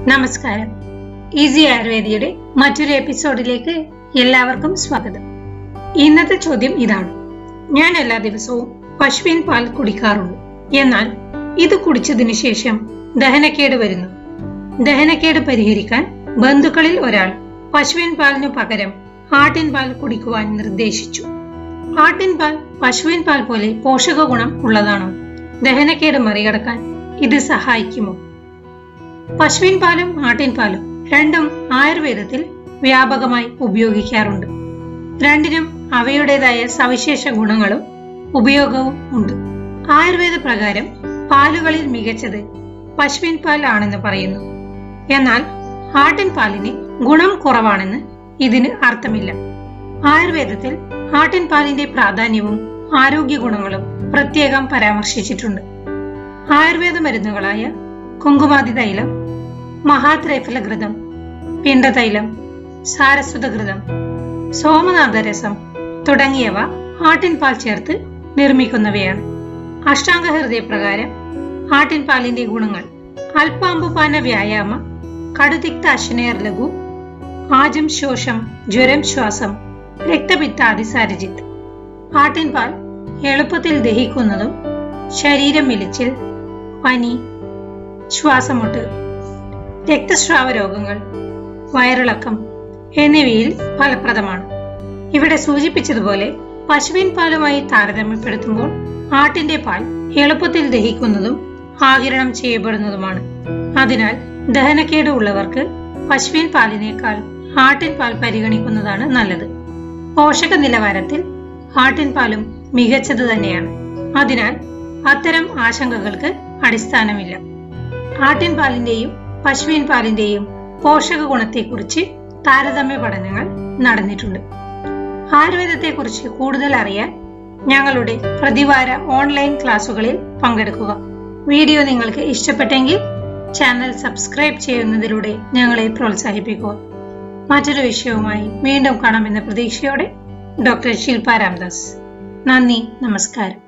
നമസ്കാരം ഈസി ആയുർവേദിയുടെ മറ്റൊരു എപ്പിസോഡിലേക്ക് എല്ലാവർക്കും സ്വാഗതം ഇന്നത്തെ ചോദ്യം ഇതാണ് ഞാൻ എല്ലാ ദിവസവും പശുവിൻ പാൽ കുടിക്കാറുണ്ട് എന്നാൽ ഇത് കുടിച്ചതിന് ശേഷം ദഹനക്കേട് വരുന്നു ദഹനക്കേട് പരിഹരിക്കാൻ ബന്ധുക്കളിൽ ഒരാൾ പശുവിൻ പാലിനു പകരം ആട്ടിൻ പാൽ കുടിക്കുവാൻ നിർദ്ദേശിച്ചു ആട്ടിൻ പാൽ പശുവിൻ പാൽ പോലെ പോഷക ഗുണം ഉള്ളതാണോ ദഹനക്കേട് മറികടക്കാൻ ഇത് സഹായിക്കുമോ പശുവിൻ പാലും ആട്ടിൻ പാലും രണ്ടും ആയുർവേദത്തിൽ വ്യാപകമായി ഉപയോഗിക്കാറുണ്ട് രണ്ടിനും അവയുടേതായ സവിശേഷ ഗുണങ്ങളും ഉപയോഗവും ഉണ്ട് ആയുർവേദ പ്രകാരം പാലുകളിൽ മികച്ചത് പശുവിൻ പാൽ ആണെന്ന് പറയുന്നു എന്നാൽ ആട്ടിൻ പാലിന് ഗുണം കുറവാണെന്ന് ഇതിന് അർത്ഥമില്ല ആയുർവേദത്തിൽ ആട്ടിൻ പാലിന്റെ പ്രാധാന്യവും ആരോഗ്യ ഗുണങ്ങളും പ്രത്യേകം പരാമർശിച്ചിട്ടുണ്ട് ആയുർവേദ മരുന്നുകളായ കുങ്കുമാതി തൈലം മഹാത്രൈഫലഘൃതം പിണ്ടതൈലം സാരസ്വതഘൃതം സോമനാഥരസം തുടങ്ങിയവ ആട്ടിൻ പാൽ ചേർത്ത് നിർമ്മിക്കുന്നവയാണ് അഷ്ടാംഗ ഹൃദയപ്രകാരം ആട്ടിൻ പാലിന്റെ ഗുണങ്ങൾ അല്പാമ്പുപാന വ്യായാമ കടുതിക്ത അശ്നേർ ലഘു ആജം ശോഷം ജ്വരം ശ്വാസം രക്തപിത്താദി സാരജിത്ത് ആട്ടിൻ പാൽ എളുപ്പത്തിൽ ദഹിക്കുന്നതും ശരീരം മെലിച്ചിൽ പനി ശ്വാസമുട്ട് രക്തസ്രാവ രോഗങ്ങൾ വയറിളക്കം എന്നിവയിൽ ഫലപ്രദമാണ് ഇവിടെ സൂചിപ്പിച്ചതുപോലെ പശുവിൻ പാലുമായി താരതമ്യപ്പെടുത്തുമ്പോൾ ആട്ടിന്റെ പാൽ എളുപ്പത്തിൽ ദഹിക്കുന്നതും ആകിരണം ചെയ്യപ്പെടുന്നതുമാണ് അതിനാൽ ദഹനക്കേട് ഉള്ളവർക്ക് പശുവിൻ പാലിനേക്കാൾ ആട്ടിൻ പാൽ പരിഗണിക്കുന്നതാണ് നല്ലത് പോഷക നിലവാരത്തിൽ ആട്ടിൻ പാലും മികച്ചത് തന്നെയാണ് അതിനാൽ അത്തരം ആശങ്കകൾക്ക് അടിസ്ഥാനമില്ല ആട്ടിൻ പാലിന്റെയും പശുവിൻ പാലിന്റെയും പോഷക ഗുണത്തെക്കുറിച്ച് താരതമ്യ പഠനങ്ങൾ നടന്നിട്ടുണ്ട് ആയുർവേദത്തെക്കുറിച്ച് കൂടുതൽ അറിയാൻ ഞങ്ങളുടെ പ്രതിവാര ഓൺലൈൻ ക്ലാസുകളിൽ പങ്കെടുക്കുക വീഡിയോ നിങ്ങൾക്ക് ഇഷ്ടപ്പെട്ടെങ്കിൽ ചാനൽ സബ്സ്ക്രൈബ് ചെയ്യുന്നതിലൂടെ ഞങ്ങളെ പ്രോത്സാഹിപ്പിക്കുക മറ്റൊരു വിഷയവുമായി വീണ്ടും കാണാമെന്ന പ്രതീക്ഷയോടെ ഡോക്ടർ ശില്പ രാംദാസ് നന്ദി നമസ്കാരം